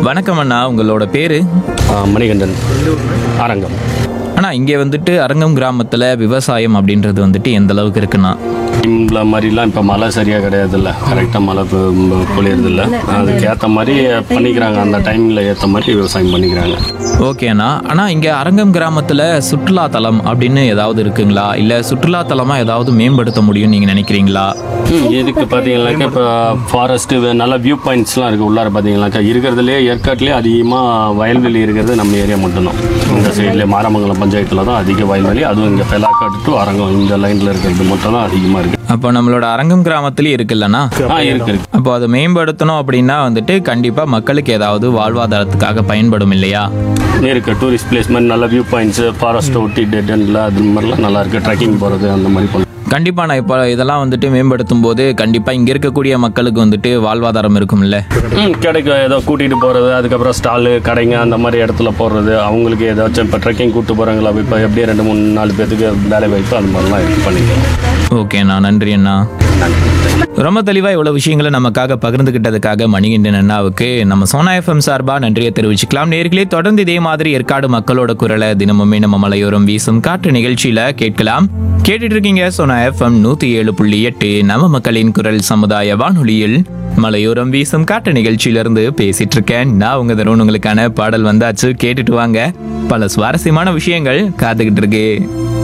வணக்கம் அண்ணா உங்களோட பேரு ஆ, மணிகண்டன் அரங்கம் அண்ணா இங்கே வந்துட்டு அரங்கம் கிராமத்தில் விவசாயம் அப்படின்றது வந்துட்டு எந்த அளவுக்கு இருக்குண்ணா இம்ல மாதிரிலாம் இப்போ மழை சரியாக கிடையாதுல்ல கரெக்டாக மழை பொ- பொழியறதில்ல அதுக்கு ஏற்ற மாதிரி பண்ணிக்கிறாங்க அந்த டைமில் ஏற்ற மாதிரி விவசாயம் பண்ணிக்கிறாங்க ஓகே அண்ணா ஆனால் இங்கே அரங்கம் கிராமத்தில் சுற்றுலா தலம் அப்படின்னு ஏதாவது இருக்குங்களா இல்லை சுற்றுலா தலமாக ஏதாவது மேம்படுத்த முடியும்னு நீங்கள் நினைக்கிறீங்களா ம், இதுக்கு பார்த்தீங்கன்னாக்கா இப்போ ஃபாரஸ்ட்டு நல்ல வியூ பாயிண்ட்ஸ்லாம் இருக்குது உள்ளார பார்த்தீங்கன்னாக்கா இருக்கிறதுலே ஏற்காட்டிலே அதிகமாக வயல்வெளி இருக்கிறது நம்ம ஏரியா மட்டும்தான் இந்த சைட்லேயே மாரமங்கலம் பஞ்சாயத்தில் தான் அதிக வயல்வெளி அதுவும் இங்கே பெலாக்காடு டு அரங்கம் இந்த லைனில் இருக்கிறது மட்டும் தான் அதிகமாக இருக்குது அப்போ நம்மளோட அரங்கம் கிராமத்துலேயும் இருக்குல்லண்ணா ஆ இருக்கு இருக்கு அப்போ அதை மேம்படுத்தணும் அப்படின்னா வந்துட்டு கண்டிப்பாக மக்களுக்கு ஏதாவது வாழ்வாதாரத்துக்காக பயன்படும் இல்லையா இருக்கு டூரிஸ்ட் பிளேஸ் மாதிரி நல்ல வியூ பாயிண்ட்ஸ் ஃபாரஸ்ட்டை ஒட்டி டெட் எண்டில் அது மாதிரிலாம் நல்லா இருக்கு ட்ரெக்கிங் போகிறது அந்த மாதிரி பண்ணலாம் கண்டிப்பாக நான் இப்போ இதெல்லாம் வந்துட்டு மேம்படுத்தும் போது கண்டிப்பாக இங்கே இருக்கக்கூடிய மக்களுக்கு வந்துட்டு வாழ்வாதாரம் இருக்கும்ல ம் கிடைக்கும் ஏதோ கூட்டிகிட்டு போகிறது அதுக்கப்புறம் ஸ்டாலு கடைங்க அந்த மாதிரி இடத்துல போடுறது அவங்களுக்கு ஏதாச்சும் இப்போ ட்ரெக்கிங் கூப்பிட்டு போகிறாங்களா இப்போ எப்படியும் ரெண்டு மூணு நாலு பேத்துக்கு வேலை வாய்ப்பு அந்த மாதிரிலாம் இருக்கு பண்ணிக்கலாம் ஓகேண்ணா நன்றி அண்ணா ரொம்ப தெளிவாக இவ்வளோ விஷயங்களை நமக்காக பகிர்ந்துக்கிட்டதுக்காக மணிகண்டன் அண்ணாவுக்கு நம்ம சோனா எஃப்எம் சார்பாக நன்றியை தெரிவிச்சுக்கலாம் நேர்களே தொடர்ந்து இதே மாதிரி ஏற்காடு மக்களோட குரலை தினமுமே நம்ம மலையோரம் வீசும் காற்று நிகழ்ச்சியில கேட்கலாம் கேட்டுட்டு இருக்கீங்க சோனா எஃப்எம் நூத்தி ஏழு புள்ளி எட்டு நம்ம மக்களின் குரல் சமுதாய வானொலியில் மலையோரம் வீசும் காற்று நிகழ்ச்சியிலிருந்து பேசிட்டு இருக்கேன் நான் உங்க தருண் உங்களுக்கான பாடல் வந்தாச்சு கேட்டுட்டு வாங்க பல சுவாரஸ்யமான விஷயங்கள் காத்துக்கிட்டு இருக்கு